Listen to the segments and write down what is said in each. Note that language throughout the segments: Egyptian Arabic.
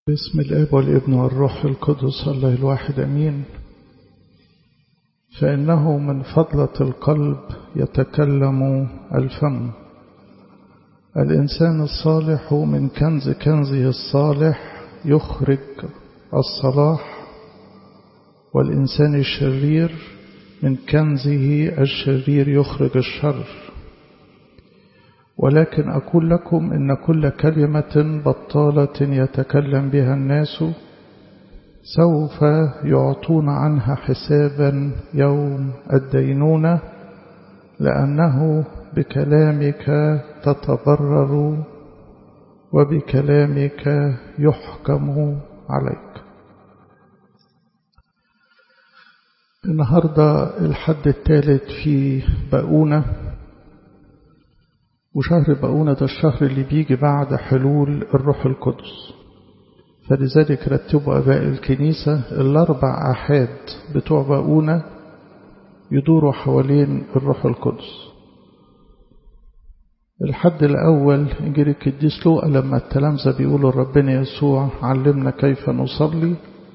باسم الاب والابن والروح القدس الله الواحد امين فانه من فضله القلب يتكلم الفم الانسان الصالح من كنز كنزه الصالح يخرج الصلاح والانسان الشرير من كنزه الشرير يخرج الشر ولكن أقول لكم إن كل كلمة بطالة يتكلم بها الناس سوف يعطون عنها حسابا يوم الدينونة لأنه بكلامك تتضرر وبكلامك يحكم عليك النهاردة الحد الثالث في بقونة وشهر بقونة ده الشهر اللي بيجي بعد حلول الروح القدس فلذلك رتبوا أباء الكنيسة الأربع أحاد بتوع بقونة يدوروا حوالين الروح القدس الحد الأول إنجيل القديس لوقا لما التلامذة بيقولوا ربنا يسوع علمنا كيف نصلي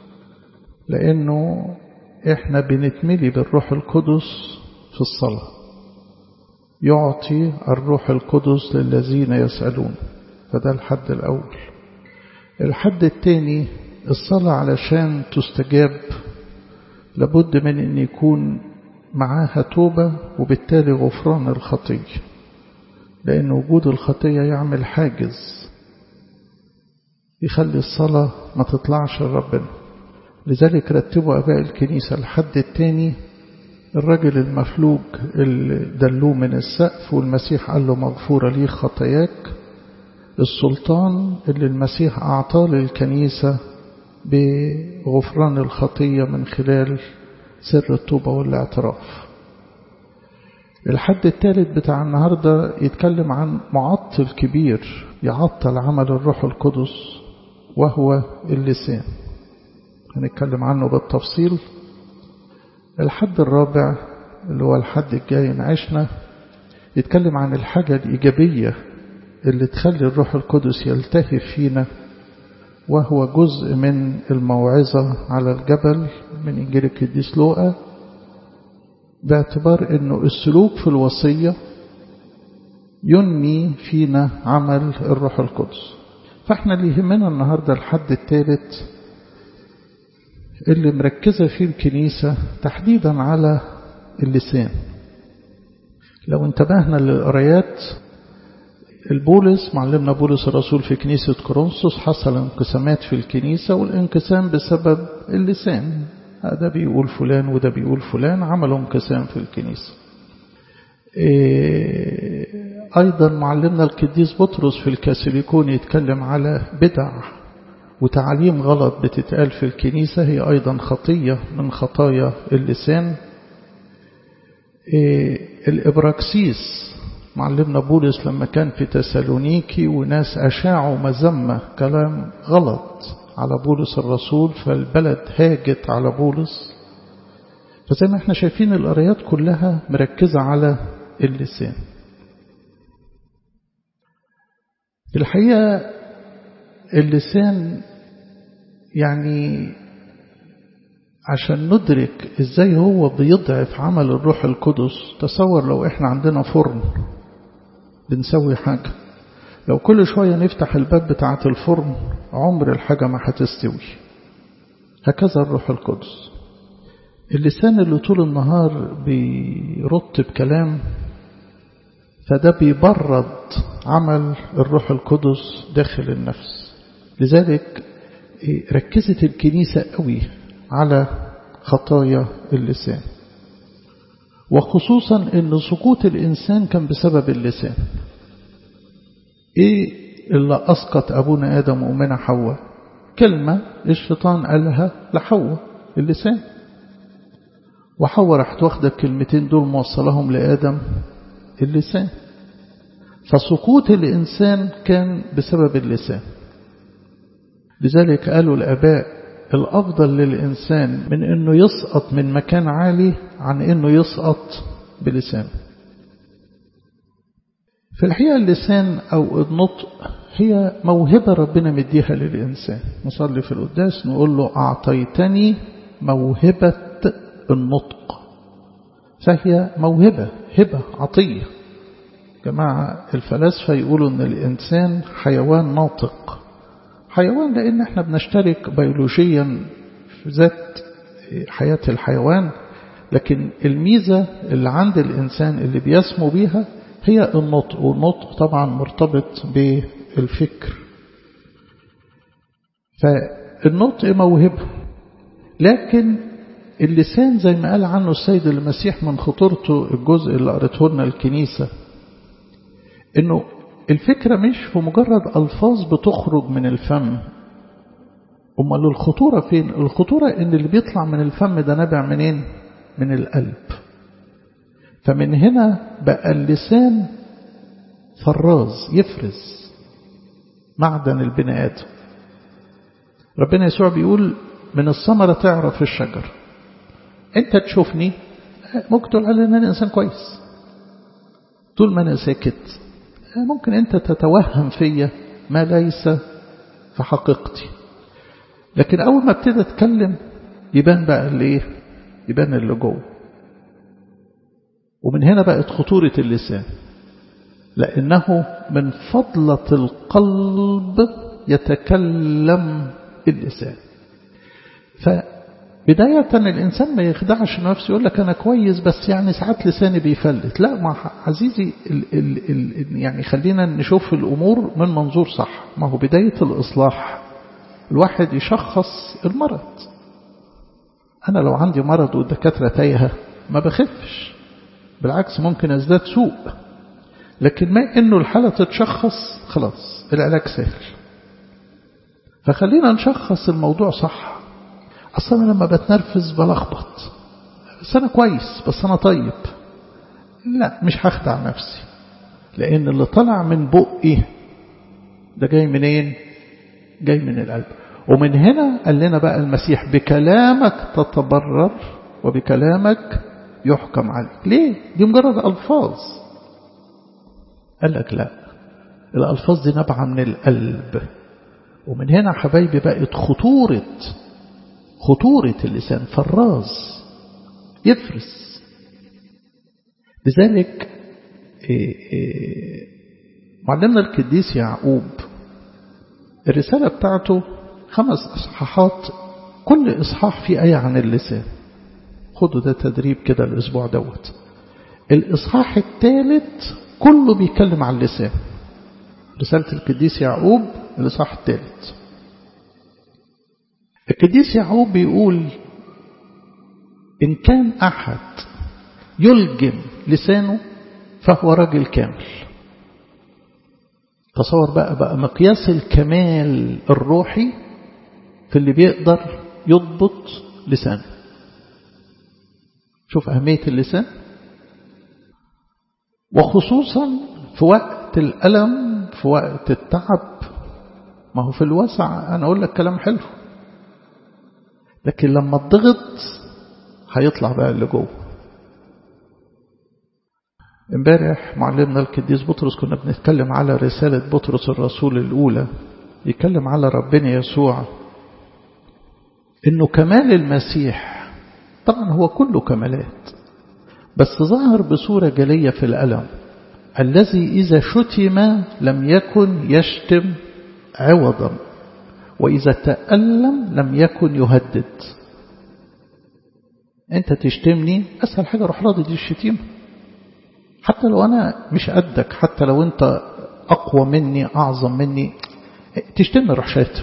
لأنه إحنا بنتملي بالروح القدس في الصلاة يعطي الروح القدس للذين يسألون فده الحد الأول الحد الثاني الصلاة علشان تستجاب لابد من أن يكون معاها توبة وبالتالي غفران الخطية لأن وجود الخطية يعمل حاجز يخلي الصلاة ما تطلعش لربنا لذلك رتبوا أباء الكنيسة الحد الثاني الرجل المفلوج اللي دلوه من السقف والمسيح قال له مغفورة لي خطاياك السلطان اللي المسيح أعطاه للكنيسة بغفران الخطية من خلال سر التوبة والاعتراف الحد الثالث بتاع النهاردة يتكلم عن معطل كبير يعطل عمل الروح القدس وهو اللسان هنتكلم عنه بالتفصيل الحد الرابع اللي هو الحد الجاي نعيشنا يتكلم عن الحاجة الإيجابية اللي تخلي الروح القدس يلتهف فينا وهو جزء من الموعظة على الجبل من إنجيل القديس لوقا باعتبار أنه السلوك في الوصية ينمي فينا عمل الروح القدس فاحنا اللي يهمنا النهاردة الحد الثالث اللي مركزة فيه الكنيسة تحديدا على اللسان لو انتبهنا للقرايات البولس معلمنا بولس الرسول في كنيسة كورنثوس حصل انقسامات في الكنيسة والانقسام بسبب اللسان هذا بيقول فلان وده بيقول فلان عملوا انقسام في الكنيسة أيضا معلمنا القديس بطرس في الكاثوليكون يتكلم على بدع وتعاليم غلط بتتقال في الكنيسة هي أيضا خطية من خطايا اللسان الإبراكسيس معلمنا بولس لما كان في تسالونيكي وناس أشاعوا مذمة كلام غلط على بولس الرسول فالبلد هاجت على بولس فزي ما احنا شايفين القرايات كلها مركزة على اللسان في الحقيقة اللسان يعني عشان ندرك ازاي هو بيضعف عمل الروح القدس تصور لو احنا عندنا فرن بنسوي حاجة لو كل شوية نفتح الباب بتاعة الفرن عمر الحاجة ما هتستوي هكذا الروح القدس اللسان اللي طول النهار بيرط بكلام فده بيبرد عمل الروح القدس داخل النفس لذلك ركزت الكنيسة قوي على خطايا اللسان وخصوصا ان سقوط الإنسان كان بسبب اللسان ايه اللي أسقط أبونا آدم وأمنا حواء كلمة الشيطان قالها لحواء اللسان وحواء راحت واخدة الكلمتين دول موصلهم لآدم اللسان فسقوط الإنسان كان بسبب اللسان لذلك قالوا الآباء الأفضل للإنسان من أنه يسقط من مكان عالي عن أنه يسقط بلسانه في الحقيقة اللسان أو النطق هي موهبة ربنا مديها للإنسان نصلي في القداس نقول له أعطيتني موهبة النطق فهي موهبة هبة عطية جماعة الفلاسفة يقولوا أن الإنسان حيوان ناطق حيوان لأن احنا بنشترك بيولوجيا في ذات حياة الحيوان لكن الميزة اللي عند الإنسان اللي بيسمو بيها هي النطق والنطق طبعا مرتبط بالفكر فالنطق موهبة لكن اللسان زي ما قال عنه السيد المسيح من خطورته الجزء اللي قرته لنا الكنيسة انه الفكرة مش في مجرد ألفاظ بتخرج من الفم أمال الخطورة فين الخطورة ان اللي بيطلع من الفم ده نابع منين من القلب فمن هنا بقى اللسان فراز يفرز معدن البني آدم ربنا يسوع بيقول من الثمرة تعرف الشجر انت تشوفني ممكن تقول علي ان انا انسان كويس طول ما انا ساكت ممكن انت تتوهم فيا ما ليس في حقيقتي لكن اول ما ابتدي اتكلم يبان بقى اللي ايه يبان اللي جوه ومن هنا بقت خطورة اللسان لأنه من فضلة القلب يتكلم اللسان فبداية الإنسان ما يخدعش نفسه يقول لك أنا كويس بس يعني ساعات لساني بيفلت لا ما عزيزي ال ال ال يعني خلينا نشوف الأمور من منظور صح ما هو بداية الإصلاح الواحد يشخص المرض أنا لو عندي مرض والدكاترة تايهة ما بخفش بالعكس ممكن ازداد سوء لكن ما انه الحالة تتشخص خلاص العلاج سهل فخلينا نشخص الموضوع صح اصلا لما بتنرفز بلخبط بس انا كويس بس انا طيب لا مش هخدع نفسي لان اللي طلع من بقي ده جاي منين جاي من القلب ومن هنا قال لنا بقى المسيح بكلامك تتبرر وبكلامك يحكم عليك ليه دي مجرد ألفاظ قال لك لا الألفاظ دي نبعة من القلب ومن هنا حبايبي بقت خطورة خطورة اللسان فراز يفرس لذلك معلمنا القديس يعقوب الرسالة بتاعته خمس إصحاحات كل إصحاح فيه آية عن اللسان خدوا ده تدريب كده الأسبوع دوت الإصحاح الثالث كله بيتكلم عن اللسان رسالة القديس يعقوب الإصحاح الثالث القديس يعقوب بيقول إن كان أحد يلجم لسانه فهو راجل كامل تصور بقى بقى مقياس الكمال الروحي في اللي بيقدر يضبط لسانه شوف أهمية اللسان وخصوصا في وقت الألم في وقت التعب ما هو في الوسع أنا أقول لك كلام حلو لكن لما الضغط هيطلع بقى اللي جوه امبارح معلمنا القديس بطرس كنا بنتكلم على رسالة بطرس الرسول الأولى يتكلم على ربنا يسوع إنه كمال المسيح طبعا هو كله كمالات بس ظهر بصورة جلية في الألم الذي إذا شتم لم يكن يشتم عوضا وإذا تألم لم يكن يهدد أنت تشتمني أسهل حاجة روح راضي دي الشتيمة حتى لو أنا مش قدك حتى لو أنت أقوى مني أعظم مني تشتمني روح شاتم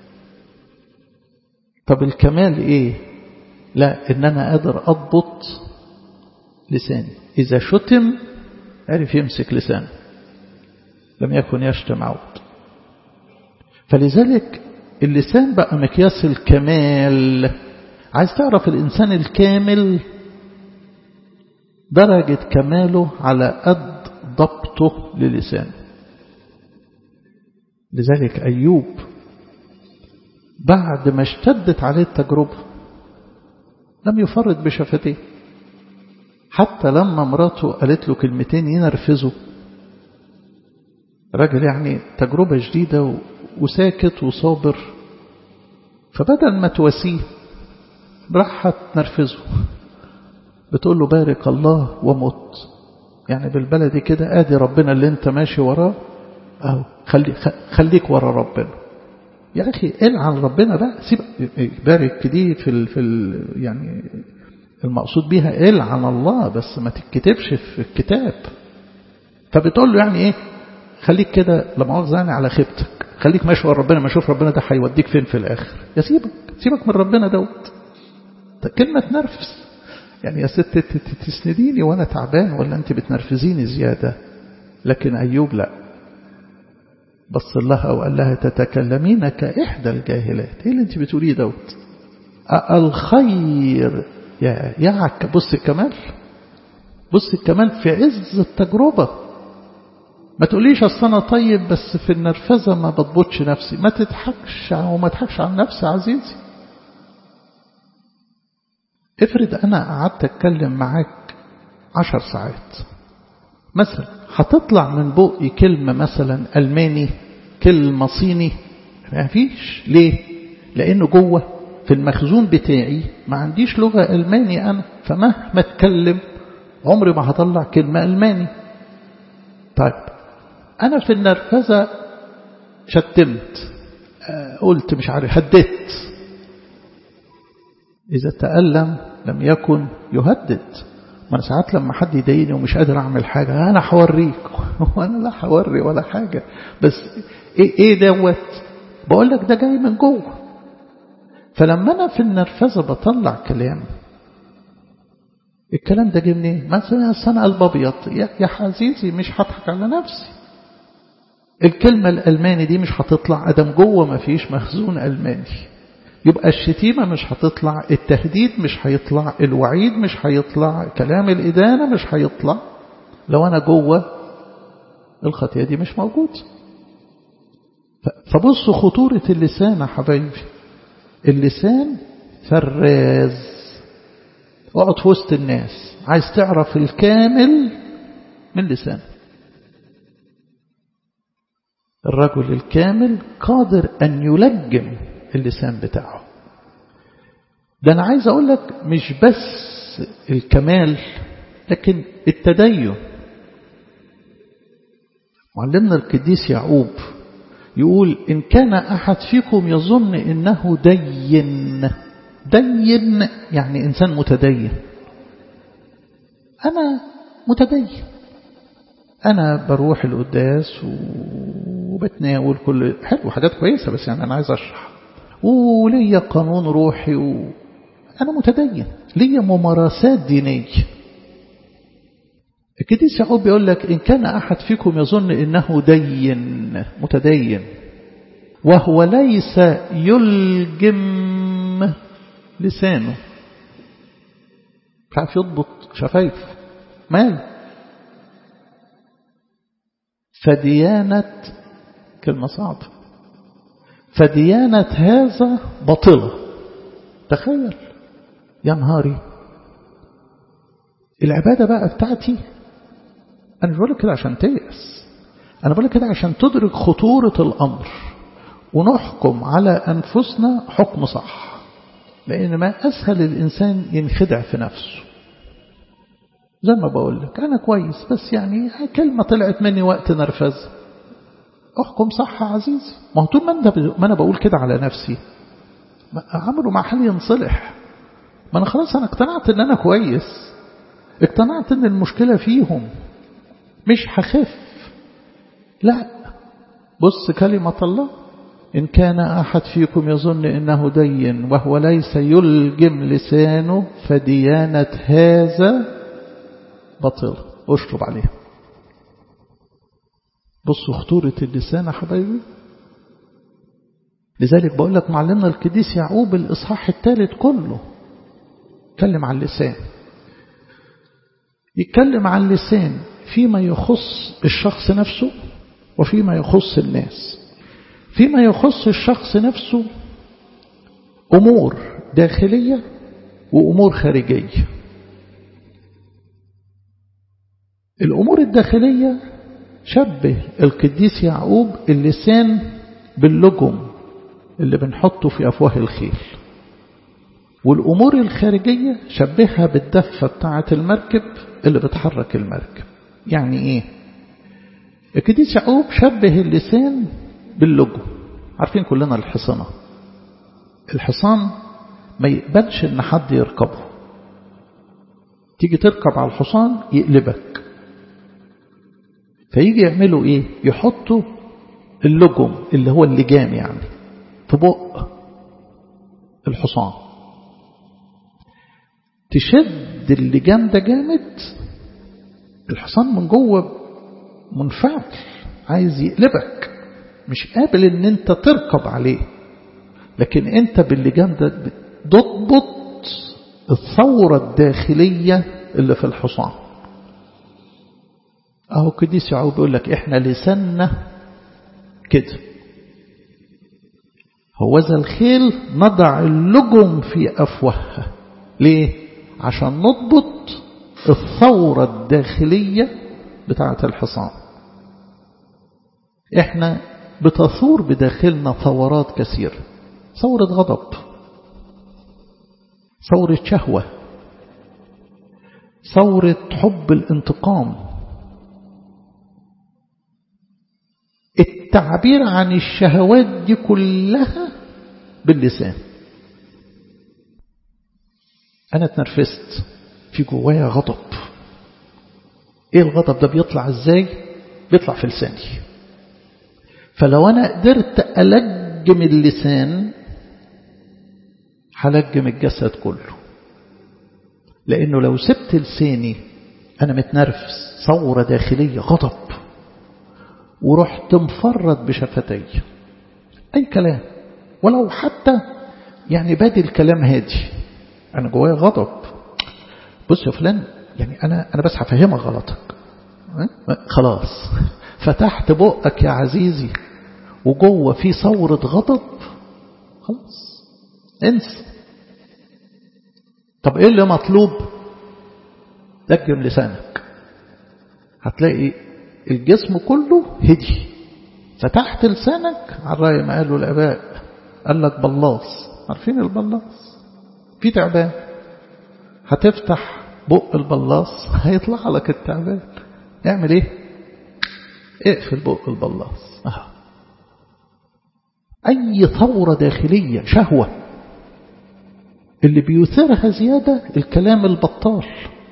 طب الكمال إيه لا إن أنا قادر أضبط لساني إذا شتم عرف يمسك لسانه لم يكن يشتم عود فلذلك اللسان بقى مقياس الكمال عايز تعرف الإنسان الكامل درجة كماله على قد ضبطه للسانه لذلك أيوب بعد ما اشتدت عليه التجربة لم يفرط بشفتيه حتى لما مراته قالت له كلمتين ينرفزه راجل يعني تجربة جديدة وساكت وصابر فبدل ما تواسيه راح تنرفزه بتقول له بارك الله ومت يعني بالبلدي كده ادي ربنا اللي انت ماشي وراه اهو خلي خليك ورا ربنا يا اخي العن ربنا بقى سيب بارك دي في ال في ال يعني المقصود بيها العن الله بس ما تتكتبش في الكتاب فبتقول له يعني ايه خليك كده لا مؤاخذه يعني على خيبتك خليك ماشي ورا ربنا ما اشوف ربنا ده هيوديك فين في الاخر يا سيبك سيبك من ربنا دوت كلمه تنرفز يعني يا ست تسنديني وانا تعبان ولا انت بتنرفزيني زياده لكن ايوب لا بص لها وقال لها تتكلمين كإحدى الجاهلات ايه اللي انت بتقوليه دوت الخير يا يا عك بص الكمال بص الكمال في عز التجربة ما تقوليش اصل انا طيب بس في النرفزة ما بضبطش نفسي ما تضحكش وما تضحكش عن نفسي عزيزي افرض انا قعدت اتكلم معاك عشر ساعات مثلا هتطلع من بقي كلمة مثلا ألماني كلمة صيني ما فيش ليه لأنه جوه في المخزون بتاعي ما عنديش لغة ألماني أنا فمهما اتكلم عمري ما هطلع كلمة ألماني طيب أنا في النرفزة شتمت قلت مش عارف هددت إذا تألم لم يكن يهدد ما أنا ساعات لما حد يضايقني ومش قادر أعمل حاجة أنا هوريك وأنا لا هوري ولا حاجة بس إيه, إيه دوت بقول لك ده جاي من جوه فلما أنا في النرفزة بطلع كلام الكلام ده جه منين؟ مثلا أنا قلب أبيض يا عزيزي مش هضحك على نفسي الكلمة الألماني دي مش هتطلع أدم جوه ما فيش مخزون ألماني يبقى الشتيمة مش هتطلع التهديد مش هيطلع الوعيد مش هيطلع كلام الإدانة مش هيطلع لو أنا جوه الخطيئة دي مش موجود فبصوا خطورة اللسان يا حبايبي اللسان فراز اقعد في وسط الناس عايز تعرف الكامل من لسانه الرجل الكامل قادر أن يلجم اللسان بتاعه ده أنا عايز أقول لك مش بس الكمال لكن التدين معلمنا القديس يعقوب يقول إن كان أحد فيكم يظن إنه دين دين يعني إنسان متدين أنا متدين أنا بروح القداس وبتناول كل حلو حاجات كويسة بس يعني أنا عايز أشرح وليا قانون روحي و... أنا متدين ليا ممارسات دينية القديس يعقوب بيقول لك إن كان أحد فيكم يظن إنه دين متدين وهو ليس يلجم لسانه مش عارف يضبط شفايف مال فديانة كلمة صعبة فديانة هذا باطلة تخيل يا نهاري العبادة بقى بتاعتي أنا مش بقول كده عشان تيأس أنا بقول كده عشان تدرك خطورة الأمر ونحكم على أنفسنا حكم صح لأن ما أسهل الإنسان ينخدع في نفسه زي ما بقول لك أنا كويس بس يعني كلمة طلعت مني وقت نرفز أحكم صح يا عزيزي ما هو طول ما, ما أنا بقول كده على نفسي عمرو مع حالي ينصلح ما أنا خلاص أنا اقتنعت أن أنا كويس اقتنعت أن المشكلة فيهم مش هخف لا بص كلمة الله إن كان أحد فيكم يظن إنه دين وهو ليس يلجم لسانه فديانة هذا بطل اشرب عليها بصوا خطورة اللسان يا حبايبي لذلك بقول لك معلمنا القديس يعقوب الإصحاح الثالث كله يتكلم عن اللسان يتكلم عن اللسان فيما يخص الشخص نفسه وفيما يخص الناس فيما يخص الشخص نفسه أمور داخلية وأمور خارجية الأمور الداخلية شبه القديس يعقوب اللسان باللجم اللي بنحطه في أفواه الخيل والأمور الخارجية شبهها بالدفة بتاعة المركب اللي بتحرك المركب يعني إيه القديس يعقوب شبه اللسان باللجم عارفين كلنا الحصانة الحصان ما يقبلش ان حد يركبه تيجي تركب على الحصان يقلبك فيجي يعملوا ايه يحطوا اللجم اللي هو اللجام يعني في بق الحصان تشد اللجام ده جامد الحصان من جوه منفعل عايز يقلبك مش قابل ان انت تركب عليه لكن انت باللجام ده تضبط الثورة الداخلية اللي في الحصان اهو القديس يعقوب بيقول لك احنا لساننا كده هو ذا الخيل نضع اللجم في أفواهها ليه؟ عشان نضبط الثورة الداخلية بتاعة الحصان احنا بتثور بداخلنا ثورات كثيرة ثورة غضب ثورة شهوة ثورة حب الانتقام التعبير عن الشهوات دي كلها باللسان أنا اتنرفزت في جوايا غضب إيه الغضب ده بيطلع إزاي بيطلع في لساني فلو أنا قدرت ألجم اللسان هلجم الجسد كله لأنه لو سبت لساني أنا متنرفز ثورة داخلية غضب ورحت مفرط بشفتي أي كلام ولو حتى يعني بادي الكلام هادي أنا جوايا غضب بص يا فلان يعني أنا أنا بس هفهمك غلطك خلاص فتحت بقك يا عزيزي وجوه في ثورة غضب خلاص انسى طب ايه اللي مطلوب لجم لسانك هتلاقي الجسم كله هدي فتحت لسانك على الرأي ما قالوا الآباء قال لك بلاص عارفين البلاص في تعبان هتفتح بق البلاص هيطلع لك التعبان اعمل ايه اقفل بق البلاص أه. أي ثورة داخلية شهوة اللي بيثيرها زيادة الكلام البطال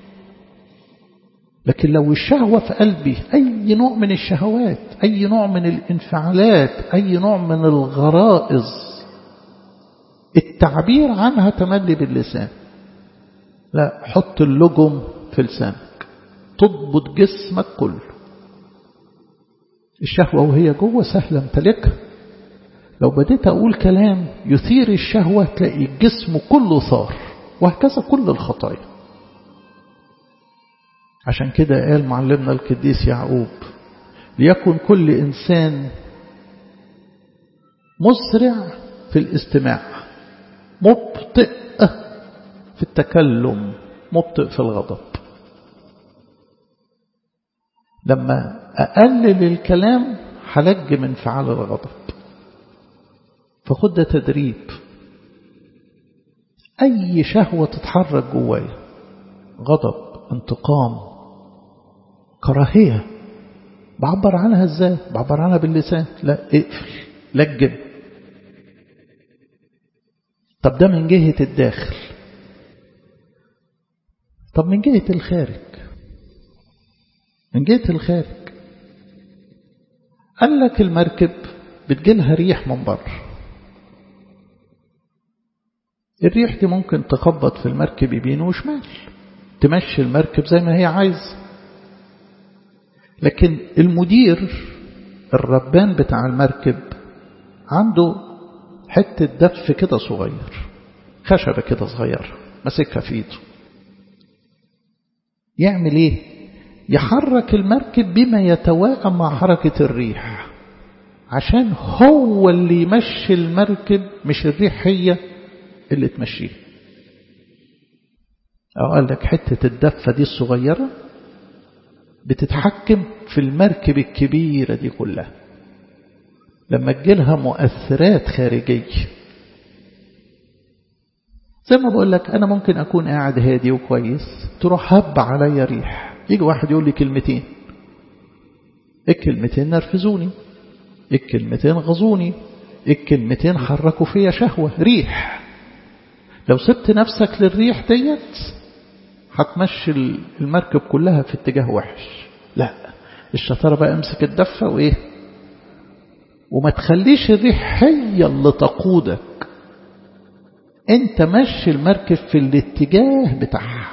لكن لو الشهوة في قلبي أي نوع من الشهوات أي نوع من الانفعالات أي نوع من الغرائز التعبير عنها تملي باللسان لا حط اللجم في لسانك تضبط جسمك كله الشهوة وهي جوه سهلة امتلكها لو بديت أقول كلام يثير الشهوة تلاقي الجسم كله صار وهكذا كل الخطايا عشان كده قال معلمنا القديس يعقوب ليكن كل إنسان مسرع في الاستماع مبطئ في التكلم مبطئ في الغضب لما أقلل الكلام هلج من انفعال الغضب فخد ده تدريب أي شهوة تتحرك جوايا غضب انتقام كراهية بعبر عنها ازاي بعبر عنها باللسان لا اقفل لجم طب ده من جهة الداخل طب من جهة الخارج من جهة الخارج قال لك المركب بتجيلها ريح من بره الريح دي ممكن تخبط في المركب يمين وشمال تمشي المركب زي ما هي عايزة لكن المدير الربان بتاع المركب عنده حتة دف كده صغير خشبة كده صغيرة ماسكها في ايده يعمل ايه يحرك المركب بما يتواءم مع حركة الريح عشان هو اللي يمشي المركب مش الريح هي اللي تمشيه أو قال لك حتة الدفة دي الصغيرة بتتحكم في المركب الكبيرة دي كلها لما تجيلها مؤثرات خارجية زي ما بقول لك أنا ممكن أكون قاعد هادي وكويس تروح هب عليا ريح يجي واحد يقول لي كلمتين الكلمتين نرفزوني الكلمتين غزوني الكلمتين حركوا فيا شهوة ريح لو سبت نفسك للريح ديت هتمشي المركب كلها في اتجاه وحش لا الشطارة بقى امسك الدفة وايه وما تخليش الريح هي اللي تقودك انت مشي المركب في الاتجاه بتاعها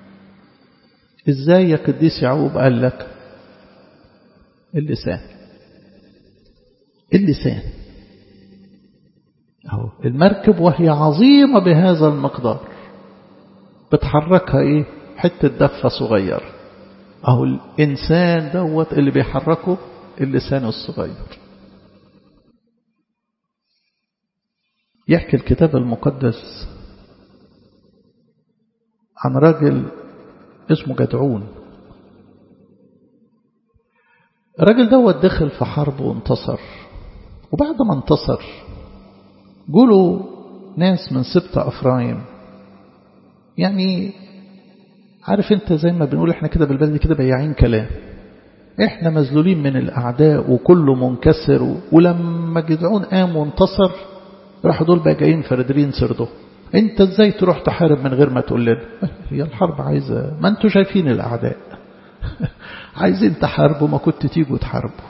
ازاي يا قديس يعقوب قال لك اللسان اللسان أهو المركب وهي عظيمة بهذا المقدار بتحركها ايه حتة دفة صغيرة أهو الإنسان دوت اللي بيحركه اللسان الصغير يحكي الكتاب المقدس عن راجل اسمه جدعون الراجل دوت دخل في حرب وانتصر وبعد ما انتصر جوله ناس من سبط أفرايم يعني عارف انت زي ما بنقول احنا كده بالبلد كده بياعين كلام احنا مذلولين من الأعداء وكله منكسر ولما جدعون قام وانتصر راحوا دول بقى جايين فردرين سرده انت ازاي تروح تحارب من غير ما تقول لنا هي الحرب عايزة ما انتوا شايفين الأعداء عايزين تحاربوا ما كنت تيجوا تحاربوا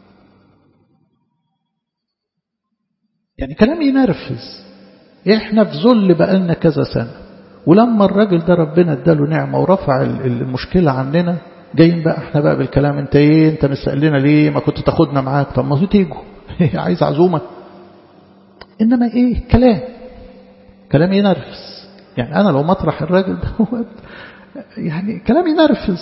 يعني كلام ينرفز احنا في ذل بقالنا كذا سنة ولما الراجل ده ربنا اداله نعمة ورفع المشكلة عننا جايين بقى احنا بقى بالكلام انت ايه انت مستقلنا ليه ما كنت تاخدنا معاك طب ما تيجوا عايز عزومة انما ايه كلام كلام ينرفز يعني انا لو مطرح الراجل ده يعني كلام ينرفز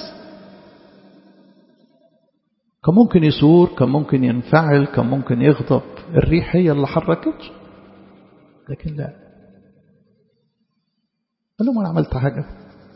كان ممكن يثور كان ممكن ينفعل كان ممكن يغضب الريح هي اللي حركته لكن لا قال لهم أنا عملت حاجة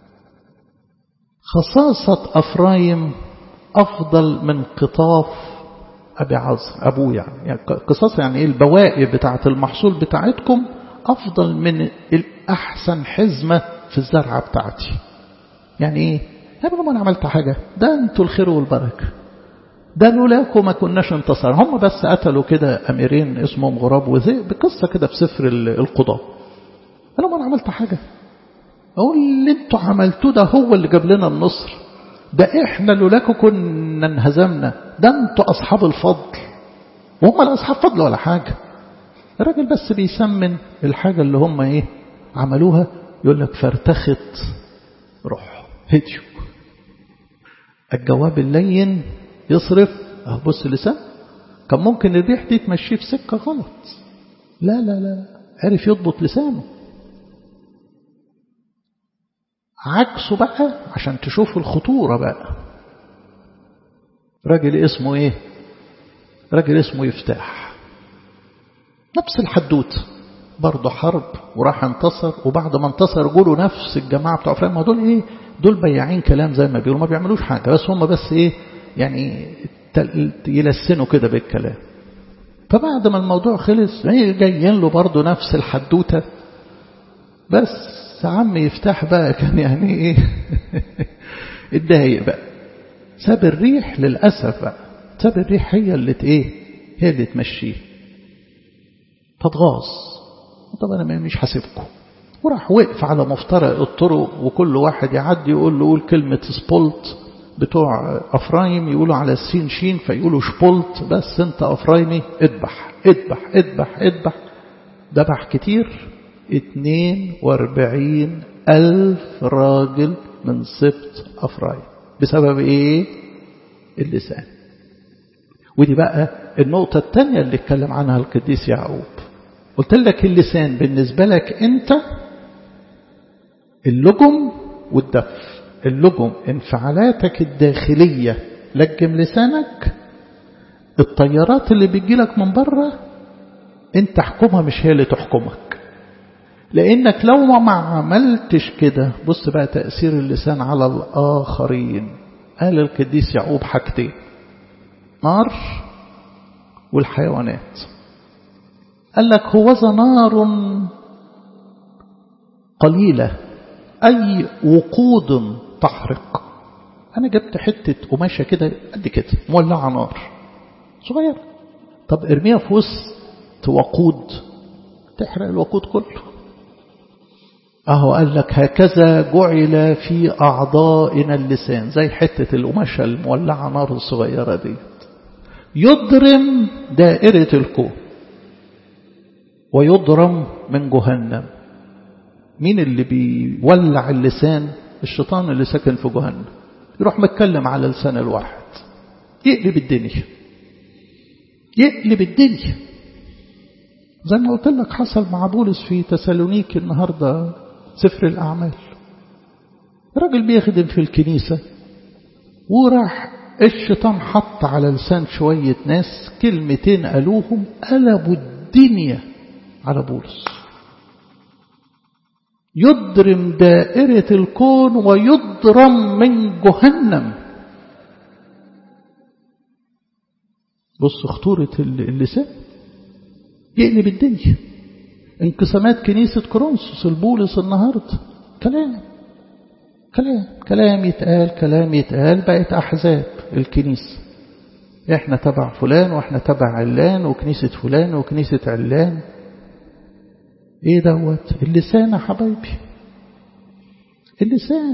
خصاصة أفرايم أفضل من قطاف أبي عزر أبوه يعني, يعني قصاص يعني إيه البواقي بتاعة المحصول بتاعتكم أفضل من الأحسن حزمة في الزرعة بتاعتي يعني إيه يا ابني أنا عملت حاجة ده أنتوا الخير والبركة ده لولاكم ما كناش انتصر هم بس قتلوا كده أميرين اسمهم غراب وذئب بقصة كده في سفر القضاء قالوا ما أنا عملت حاجة أقول اللي انتوا عملتوه ده هو اللي جاب لنا النصر ده احنا لولاكم كنا انهزمنا ده انتوا أصحاب الفضل وهم لا أصحاب فضل ولا حاجة الراجل بس بيسمن الحاجة اللي هم ايه عملوها يقول لك فارتخت روح هديوا الجواب اللين يصرف اه بص لسان كان ممكن الريح دي تمشيه في سكة غلط لا لا لا عرف يضبط لسانه عكسه بقى عشان تشوف الخطورة بقى راجل اسمه ايه راجل اسمه يفتاح نفس الحدوت برضه حرب وراح انتصر وبعد ما انتصر جوله نفس الجماعة بتوع فاهم دول ايه دول بياعين كلام زي ما بيقولوا ما بيعملوش حاجة بس هم بس ايه يعني يلسنوا كده بالكلام فبعد ما الموضوع خلص جايين له برضه نفس الحدوتة بس عم يفتح بقى كان يعني ايه اتضايق بقى ساب الريح للأسف بقى ساب الريح هي اللي ايه هي اللي تمشيه فاتغاظ طب انا مش حاسبكم وراح وقف على مفترق الطرق وكل واحد يعدي يقول له قول كلمة سبولت بتوع أفرايم يقولوا على السين شين فيقولوا شبولت بس انت أفرايمي اذبح اذبح اذبح اذبح ذبح كتير اتنين واربعين ألف راجل من سبط أفرايم بسبب ايه اللسان ودي بقى النقطة الثانية اللي اتكلم عنها القديس يعقوب قلت لك اللسان بالنسبة لك انت اللجم والدف اللجم انفعالاتك الداخلية لجم لسانك الطيارات اللي بتجيلك من بره انت تحكمها مش هي اللي تحكمك لانك لو ما عملتش كده بص بقى تأثير اللسان على الآخرين قال القديس يعقوب حاجتين نار والحيوانات قال لك هو نار قليلة أي وقود تحرق أنا جبت حتة قماشة كده قد كده مولعة نار صغير طب ارميها في وسط وقود تحرق الوقود كله أهو قال لك هكذا جعل في أعضائنا اللسان زي حتة القماشة المولعة نار الصغيرة دي يضرم دائرة الكون ويضرم من جهنم مين اللي بيولع اللسان الشيطان اللي ساكن في جهنم يروح متكلم على لسان الواحد يقلب الدنيا يقلب الدنيا زي ما قلت لك حصل مع بولس في تسالونيكي النهارده سفر الأعمال راجل بيخدم في الكنيسة وراح الشيطان حط على لسان شوية ناس كلمتين قالوهم قلبوا الدنيا على بولس يضرم دائرة الكون ويضرم من جهنم بص خطورة اللسان يقلب الدنيا انقسامات كنيسة كورنثوس البولس النهاردة كلام كلام كلام يتقال كلام يتقال بقت أحزاب الكنيسة احنا تبع فلان واحنا تبع علان وكنيسة فلان وكنيسة علان ايه دوت اللسان يا حبايبي اللسان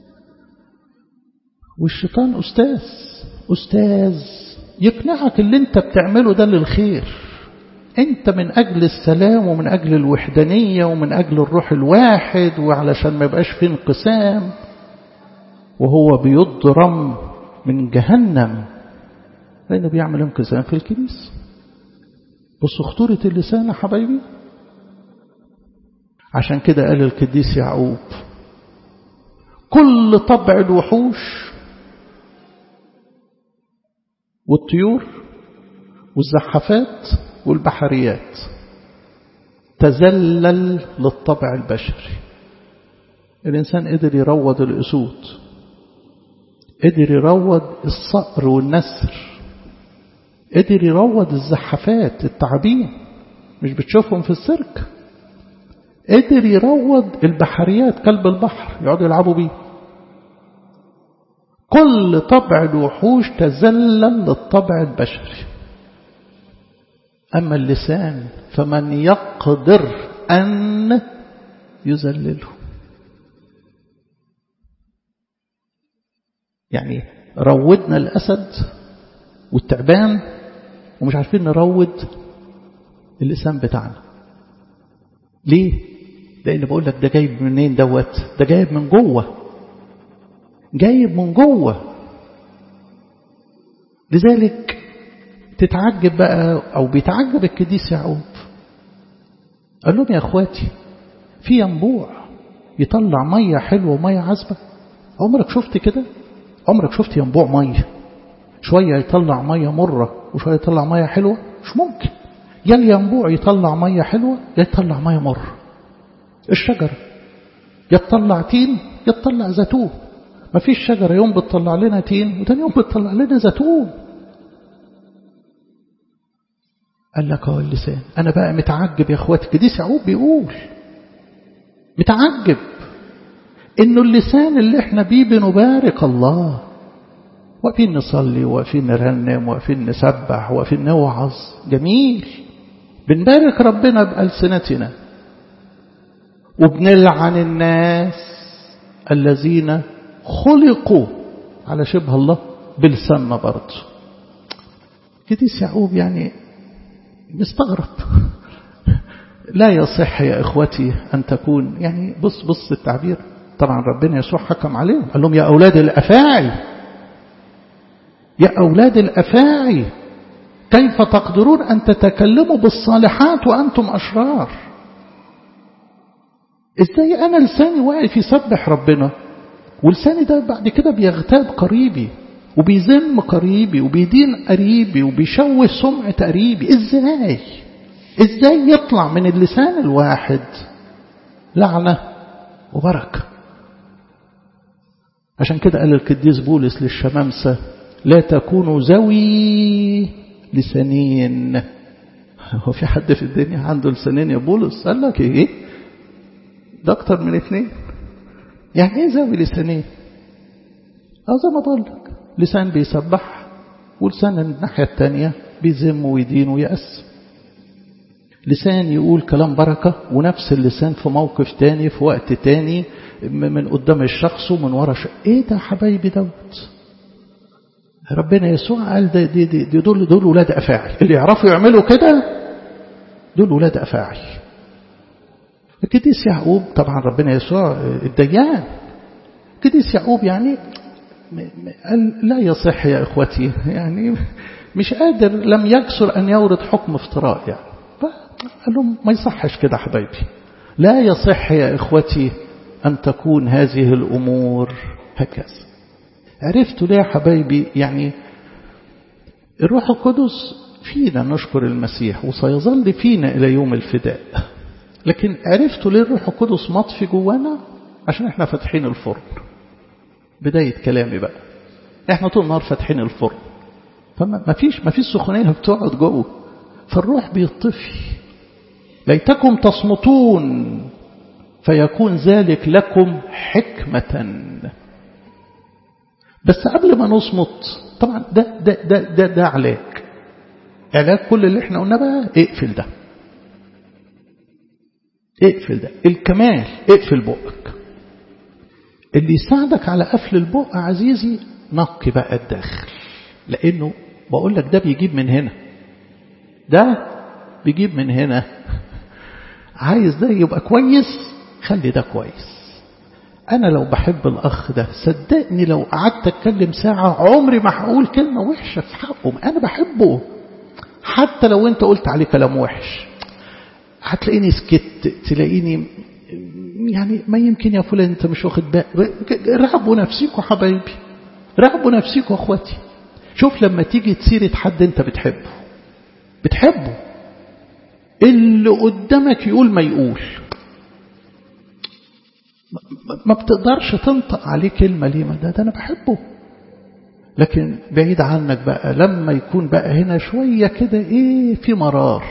والشيطان أستاذ أستاذ يقنعك اللي انت بتعمله ده للخير انت من أجل السلام ومن أجل الوحدانية ومن أجل الروح الواحد وعلشان ما يبقاش فيه انقسام وهو بيضرم من جهنم لأنه بيعمل انقسام في الكنيسة بصوا خطورة اللسان يا حبايبي عشان كده قال القديس يعقوب كل طبع الوحوش والطيور والزحفات والبحريات تزلل للطبع البشري الإنسان قدر يروض الأسود قدر يروض الصقر والنسر قدر يروض الزحفات التعابين مش بتشوفهم في السيرك قدر يروض البحريات كلب البحر يقعدوا يلعبوا بيه كل طبع الوحوش تزلل للطبع البشري أما اللسان فمن يقدر أن يذلله يعني روضنا الأسد والتعبان ومش عارفين نروض اللسان بتاعنا ليه؟ لأن بقول لك ده جايب منين دوت ده جايب من جوه جايب من جوه لذلك تتعجب بقى أو بيتعجب القديس يعقوب قال لهم يا أخواتي في ينبوع يطلع مية حلوة ومية عذبة عمرك شفت كده عمرك شفت ينبوع مية شوية يطلع مية مرة وشوية يطلع مية حلوة مش ممكن يا الينبوع يطلع مية حلوة يا يطلع مية مرة الشجرة يا تطلع تين يا تطلع زيتون ما فيش شجرة يوم بتطلع لنا تين وتاني يوم بتطلع لنا زيتون قال لك هو اللسان أنا بقى متعجب يا أخواتي قديس يعقوب بيقول متعجب إنه اللسان اللي احنا بيه بنبارك الله واقفين نصلي واقفين نرنم واقفين نسبح واقفين نوعظ جميل بنبارك ربنا بألسنتنا وبنلعن الناس الذين خلقوا على شبه الله بلساننا برضه قديس يعقوب يعني مستغرب لا يصح يا إخوتي أن تكون يعني بص بص التعبير طبعا ربنا يسوع حكم عليهم قال لهم يا أولاد الأفاعي يا أولاد الأفاعي كيف تقدرون أن تتكلموا بالصالحات وأنتم أشرار إزاي أنا لساني واقف يسبح ربنا ولساني ده بعد كده بيغتاب قريبي وبيذم قريبي وبيدين قريبي وبيشوه سمعة قريبي إزاي إزاي يطلع من اللسان الواحد لعنة وبركة عشان كده قال القديس بولس للشمامسة لا تكونوا ذوي لسانين هو في حد في الدنيا عنده لسانين يا بولس قال لك ايه ده اكتر من اثنين يعني ايه ذوي لسانين اه زي ما بقول لك لسان بيسبح ولسان الناحية التانية بيذم ويدين ويأس لسان يقول كلام بركة ونفس اللسان في موقف تاني في وقت تاني من قدام الشخص ومن ورا ش... ايه ده حبايبي دوت ربنا يسوع قال ده دي دي دي دول دول ولاد افاعي اللي يعرفوا يعملوا كده دول ولاد افاعي القديس يعقوب طبعا ربنا يسوع الديان القديس يعقوب يعني قال لا يصح يا اخوتي يعني مش قادر لم يكسر ان يورد حكم افتراء يعني قال لهم ما يصحش كده حبايبي لا يصح يا اخوتي ان تكون هذه الامور هكذا عرفتوا ليه يا حبايبي يعني الروح القدس فينا نشكر المسيح وسيظل فينا إلى يوم الفداء لكن عرفتوا ليه الروح القدس مطفي جوانا عشان احنا فاتحين الفرن بداية كلامي بقى احنا طول النهار فاتحين الفرن فما فيش ما فيش سخونية بتقعد جوه فالروح بيطفي ليتكم تصمتون فيكون ذلك لكم حكمة بس قبل ما نصمت طبعا ده ده ده ده, ده علاج علاج كل اللي احنا قلنا بقى اقفل ده اقفل ده الكمال اقفل بقك اللي يساعدك على قفل البق عزيزي نقي بقى الداخل لانه بقول لك ده بيجيب من هنا ده بيجيب من هنا عايز ده يبقى كويس خلي ده كويس أنا لو بحب الأخ ده صدقني لو قعدت أتكلم ساعة عمري ما هقول كلمة وحشة في حقه أنا بحبه حتى لو أنت قلت عليه كلام وحش هتلاقيني سكت تلاقيني يعني ما يمكن يا فلان أنت مش واخد بالك راقبوا نفسيكوا حبايبي راقبوا نفسيكوا أخواتي شوف لما تيجي تسيرة حد أنت بتحبه بتحبه اللي قدامك يقول ما يقول ما بتقدرش تنطق عليه كلمة ليه ما ده, ده أنا بحبه لكن بعيد عنك بقى لما يكون بقى هنا شوية كده إيه في مرار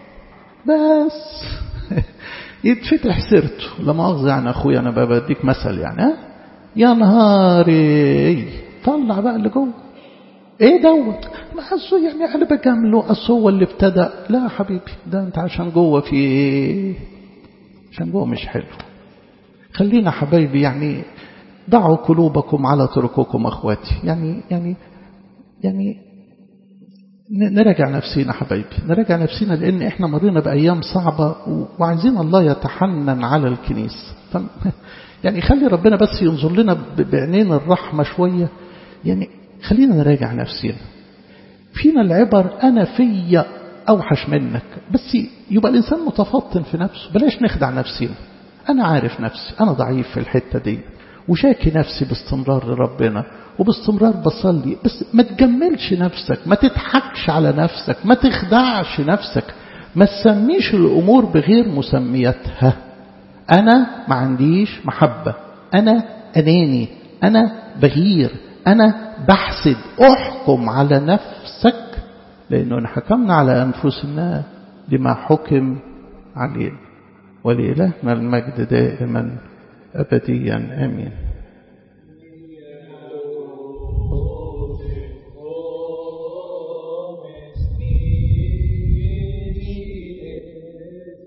بس يتفتح سيرته لا مؤاخذة يعني أخويا أنا بقى بديك مثل يعني ها يا نهاري طلع بقى اللي جوه ايه دوت ما أصله يعني انا بجامله اصل هو اللي ابتدى لا يا حبيبي ده انت عشان جوه في ايه عشان جوه مش حلو خلينا حبايبي يعني ضعوا قلوبكم على ترككم اخواتي يعني يعني يعني نراجع نفسينا حبايبي نراجع نفسينا لان احنا مرينا بايام صعبه وعايزين الله يتحنن على الكنيسه يعني خلي ربنا بس ينظر لنا بعينين الرحمه شويه يعني خلينا نراجع نفسنا فينا العبر أنا فيا أوحش منك بس يبقى الإنسان متفطن في نفسه بلاش نخدع نفسنا أنا عارف نفسي أنا ضعيف في الحتة دي وشاكي نفسي باستمرار لربنا وباستمرار بصلي بس ما تجملش نفسك ما تضحكش على نفسك ما تخدعش نفسك ما تسميش الأمور بغير مسميتها أنا ما عنديش محبة أنا أناني أنا بغير أنا بحسد احكم على نفسك لأنه إن حكمنا على أنفسنا لما حكم علينا ولإلهنا المجد دائما أبديا آمين